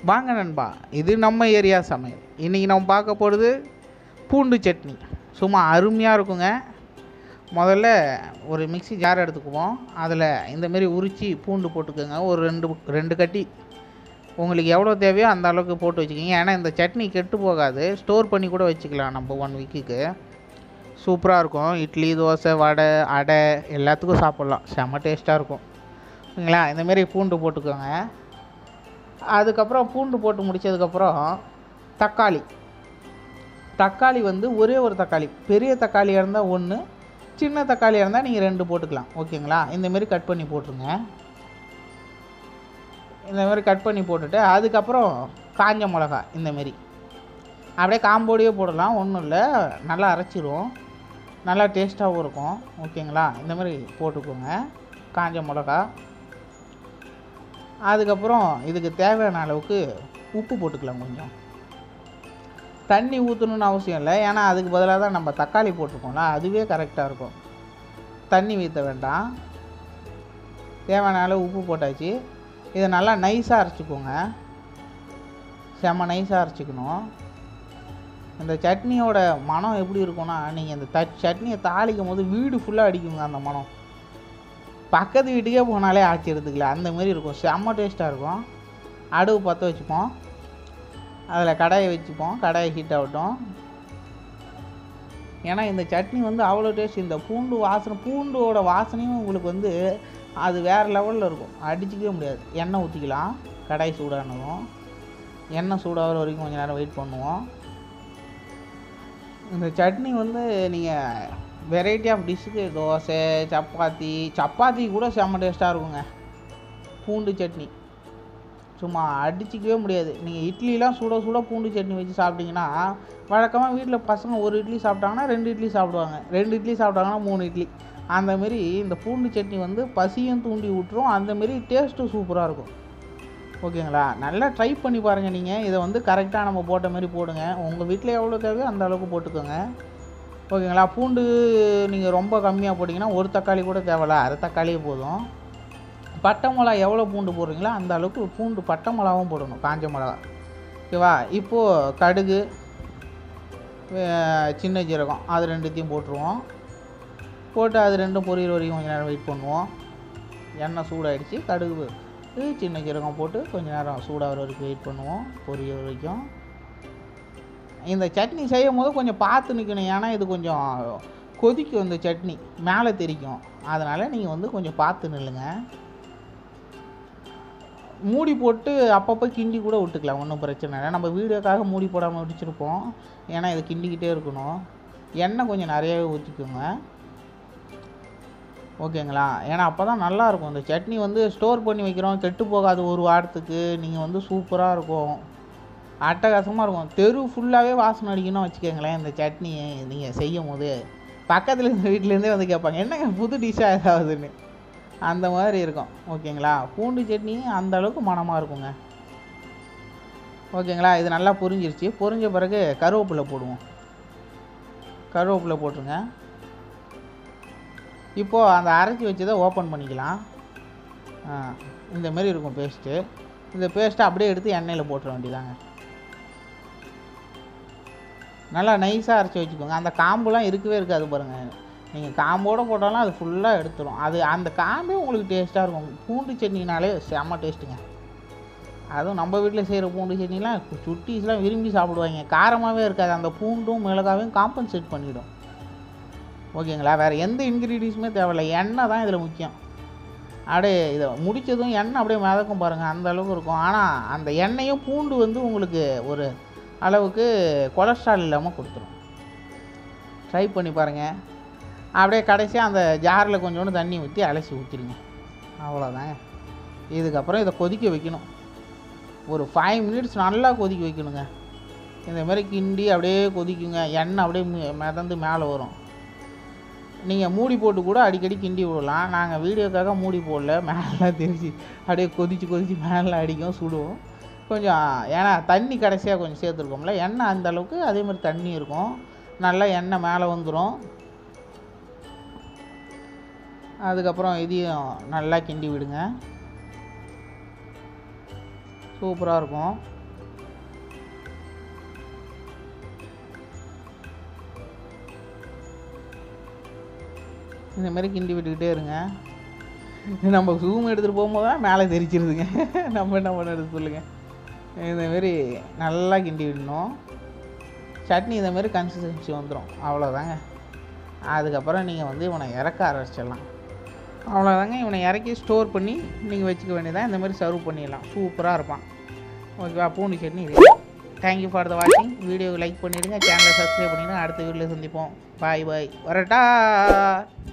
வாங்க நண்பா இது நம்ம ஏரியா சமையல் இன்றைக்கி நம்ம பார்க்க போகிறது பூண்டு சட்னி சும்மா அருமையாக இருக்குங்க முதல்ல ஒரு மிக்ஸி ஜார் எடுத்துக்குவோம் அதில் இந்தமாரி உரித்து பூண்டு போட்டுக்கோங்க ஒரு ரெண்டு ரெண்டு கட்டி உங்களுக்கு எவ்வளோ தேவையோ அந்த அளவுக்கு போட்டு வச்சுக்கிங்க ஏன்னா இந்த சட்னி கெட்டு போகாது ஸ்டோர் பண்ணி கூட வச்சுக்கலாம் நம்ம ஒன் வீக்குக்கு சூப்பராக இருக்கும் இட்லி தோசை வடை அடை எல்லாத்துக்கும் சாப்பிட்லாம் செம்ம டேஸ்ட்டாக இருக்கும் சரிங்களா இந்தமாரி பூண்டு போட்டுக்கோங்க அதுக்கப்புறம் பூண்டு போட்டு முடிச்சதுக்கப்புறம் தக்காளி தக்காளி வந்து ஒரே ஒரு தக்காளி பெரிய தக்காளியாக இருந்தால் ஒன்று சின்ன தக்காளியாக இருந்தால் நீங்கள் ரெண்டு போட்டுக்கலாம் ஓகேங்களா இந்தமாரி கட் பண்ணி போட்டுருங்க இந்த மாதிரி கட் பண்ணி போட்டுட்டு அதுக்கப்புறம் காஞ்ச மிளகா இந்தமாரி அப்படியே காம்போடியே போடலாம் ஒன்றும் இல்லை நல்லா அரைச்சிரும் நல்லா டேஸ்ட்டாகவும் இருக்கும் ஓகேங்களா இந்த மாதிரி போட்டுக்கோங்க காஞ்ச மிளகா அதுக்கப்புறம் இதுக்கு தேவையான அளவுக்கு உப்பு போட்டுக்கலாம் கொஞ்சம் தண்ணி ஊற்றணுன்னு அவசியம் இல்லை ஏன்னா அதுக்கு பதிலாக தான் நம்ம தக்காளி போட்டிருக்கோம்ல அதுவே கரெக்டாக இருக்கும் தண்ணி ஊற்ற வேண்டாம் தேவையான அளவு உப்பு போட்டாச்சு இதை நல்லா நைஸாக அரைச்சிக்கோங்க செம்ம நைஸாக அரைச்சிக்கணும் இந்த சட்னியோட மனம் எப்படி இருக்கும்னா நீங்கள் இந்த த சட்னியை தாளிக்கும் போது வீடு ஃபுல்லாக அடிக்குங்க அந்த மனம் பக்கத்து வீட்டுக்கே போனாலே ஆச்சி எடுத்துக்கலாம் அந்த மாதிரி இருக்கும் செம்ம டேஸ்ட்டாக இருக்கும் அடுவு பற்ற வச்சுப்போம் அதில் கடாயை வச்சுப்போம் கடாயை ஹீட் ஆகட்டும் ஏன்னா இந்த சட்னி வந்து அவ்வளோ டேஸ்ட் இந்த பூண்டு வாசனை பூண்டோட வாசனையும் உங்களுக்கு வந்து அது வேறு லெவலில் இருக்கும் அடிச்சிக்கவே முடியாது எண்ணெய் ஊற்றிக்கலாம் கடாய் சூடானதும் எண்ணெய் சூடாகிற வரைக்கும் கொஞ்சம் நேரம் வெயிட் பண்ணுவோம் இந்த சட்னி வந்து நீங்கள் வெரைட்டி ஆஃப் டிஷ்ஷுக்கு தோசை சப்பாத்தி சப்பாத்தி கூட செம்ம டேஸ்ட்டாக இருக்குங்க பூண்டு சட்னி சும்மா அடிச்சிக்கவே முடியாது நீங்கள் இட்லிலாம் சுட சுட பூண்டு சட்னி வச்சு சாப்பிட்டீங்கன்னா வழக்கமாக வீட்டில் பசங்க ஒரு இட்லி சாப்பிட்டாங்கன்னா ரெண்டு இட்லி சாப்பிடுவாங்க ரெண்டு இட்லி சாப்பிட்டாங்கன்னா மூணு இட்லி அந்தமாரி இந்த பூண்டு சட்னி வந்து பசியும் தூண்டி விட்டுரும் அந்தமாரி டேஸ்ட்டும் சூப்பராக இருக்கும் ஓகேங்களா நல்லா ட்ரை பண்ணி பாருங்கள் நீங்கள் இதை வந்து கரெக்டாக நம்ம போட்ட மாதிரி போடுங்க உங்கள் வீட்டில் எவ்வளோ தேவையோ அந்த அளவுக்கு போட்டுக்கோங்க ஓகேங்களா பூண்டு நீங்கள் ரொம்ப கம்மியாக போட்டிங்கன்னா ஒரு தக்காளி கூட தேவையில்ல அரை தக்காளியே போதும் பட்டை மிளகா எவ்வளோ பூண்டு போடுறீங்களோ அந்த அளவுக்கு பூண்டு பட்டை மிளகாவும் போடணும் காஞ்ச மிளகா ஓகேவா இப்போது கடுகு வே- சின்ன ஜீரகம் அது ரெண்டுத்தையும் போட்டுருவோம் போட்டு அது ரெண்டும் பொரியிற வரைக்கும் கொஞ்சம் நேரம் வெயிட் பண்ணுவோம் எண்ணெய் சூடாயிடுச்சு கடுகு இது சின்ன ஜீரகம் போட்டு கொஞ்ச நேரம் சூடாகிற வரைக்கும் வெயிட் பண்ணுவோம் பொரிய வரைக்கும் இந்த சட்னி செய்யும் போது கொஞ்சம் பார்த்து நிற்கணும் ஏன்னா இது கொஞ்சம் கொதிக்கும் இந்த சட்னி மேலே தெரிக்கும் அதனால் நீங்கள் வந்து கொஞ்சம் பார்த்து நில்லுங்க மூடி போட்டு அப்பப்போ கிண்டி கூட விட்டுக்கலாம் ஒன்றும் பிரச்சனை இல்லை நம்ம வீடியோக்காக மூடி போடாமல் வச்சுருப்போம் ஏன்னா இதை கிண்டிக்கிட்டே இருக்கணும் எண்ணெய் கொஞ்சம் நிறையவே ஊற்றிக்கோங்க ஓகேங்களா ஏன்னா அப்போ தான் நல்லாயிருக்கும் இந்த சட்னி வந்து ஸ்டோர் பண்ணி வைக்கிறோம் கெட்டு போகாது ஒரு வாரத்துக்கு நீங்கள் வந்து சூப்பராக இருக்கும் அட்டகாசமாக இருக்கும் தெரு ஃபுல்லாகவே வாசனை அடிக்கணும் வச்சுக்கோங்களேன் இந்த சட்னி நீங்கள் செய்யும் போது பக்கத்தில் இருந்த வீட்டிலேருந்தே வந்து கேட்பாங்க என்னங்க புது டிஷ்ஷாக ஏதாவதுன்னு அந்த மாதிரி இருக்கும் ஓகேங்களா பூண்டு சட்னி அந்த அளவுக்கு மணமாக இருக்குங்க ஓகேங்களா இது நல்லா பொரிஞ்சிருச்சு பொரிஞ்ச பிறகு கருவேப்பிலை போடுவோம் கருவேப்பிலை போட்டுருங்க இப்போது அந்த அரைச்சி வச்சதை ஓப்பன் பண்ணிக்கலாம் ஆ, இந்த மாதிரி இருக்கும் பேஸ்ட்டு இந்த பேஸ்ட்டை அப்படியே எடுத்து எண்ணெயில் போட்டுற வேண்டியதாங்க நல்லா நைஸாக அரைச்சி வச்சுக்கோங்க அந்த காம்புலாம் இருக்கவே இருக்காது பாருங்கள் நீங்கள் காம்போடு போட்டாலும் அது ஃபுல்லாக எடுத்துரும் அது அந்த காம்பே உங்களுக்கு டேஸ்ட்டாக இருக்கும் பூண்டு சட்னினாலே செம்ம டேஸ்ட்டுங்க அதுவும் நம்ம வீட்டில் செய்கிற பூண்டு சட்னிலாம் சுட்டீஸ்லாம் விரும்பி சாப்பிடுவாங்க காரமாகவே இருக்காது அந்த பூண்டும் மிளகாவையும் காம்பன்சேட் பண்ணிடும் ஓகேங்களா வேறு எந்த இன்க்ரீடியன்ஸுமே தேவையில்லை எண்ணெய் தான் இதில் முக்கியம் அப்படியே இதை முடித்ததும் எண்ணெய் அப்படியே மிதக்கும் பாருங்கள் அந்த அளவுக்கு இருக்கும் ஆனால் அந்த எண்ணெயும் பூண்டு வந்து உங்களுக்கு ஒரு அளவுக்கு கொலஸ்ட்ரால் இல்லாமல் கொடுத்துரும் ட்ரை பண்ணி பாருங்கள் அப்படியே கடைசியாக அந்த ஜாரில் கொஞ்சோண்டு தண்ணி ஊற்றி அலசி ஊற்றிடுங்க அவ்வளோதாங்க இதுக்கப்புறம் இதை கொதிக்க வைக்கணும் ஒரு ஃபைவ் மினிட்ஸ் நல்லா கொதிக்க வைக்கணுங்க இந்த மாதிரி கிண்டி அப்படியே கொதிக்குங்க எண்ணெய் அப்படியே மி- மிதந்து மேலே வரும் நீங்கள் மூடி போட்டு கூட அடிக்கடி கிண்டி விடலாம் நாங்கள் வீடியோக்காக மூடி போடல மேலே தெரிஞ்சு அப்படியே கொதிச்சு கொதிச்சு மேலே அடிக்கும் சுடுவோம் கொஞ்சம் ஏன்னா தண்ணி கடைசியாக கொஞ்சம் சேர்த்துருக்கோம்ல எண்ணெய் அந்த அளவுக்கு அதே மாதிரி தண்ணி இருக்கும் நல்லா எண்ணெய் மேலே வந்துடும் அதுக்கப்புறம் இதையும் நல்லா கிண்டி விடுங்க சூப்பராக இருக்கும் இந்த மாதிரி கிண்டி விட்டுக்கிட்டே இருங்க நம்ம ஜூம் எடுத்துகிட்டு போகும்போது தான் மேலே தெரிச்சிருதுங்க நம்ம என்ன பண்ணுறது சொல்லுங்கள் இந்த மாதிரி நல்லா கிண்டி விடணும் சட்னி இந்த மாதிரி கன்சிஸ்டன்சி வந்துடும் அவ்வளோதாங்க அதுக்கப்புறம் நீங்கள் வந்து இவனை இறக்க ஆரம்பிச்சிடலாம் அவ்வளோதாங்க இவனை இறக்கி ஸ்டோர் பண்ணி நீங்கள் வச்சுக்க வேண்டியதான் இந்த மாதிரி சர்வ் பண்ணிடலாம் சூப்பராக இருப்பான் ஓகேவா பூண்டு சட்னி இது தேங்க்யூ ஃபார் த வாட்சிங் வீடியோவை லைக் பண்ணிவிடுங்க சேனலை சப்ஸ்கிரைப் பண்ணிவிடுங்க அடுத்த வீடியோவில் சந்திப்போம் பாய் பாய் வரட்டா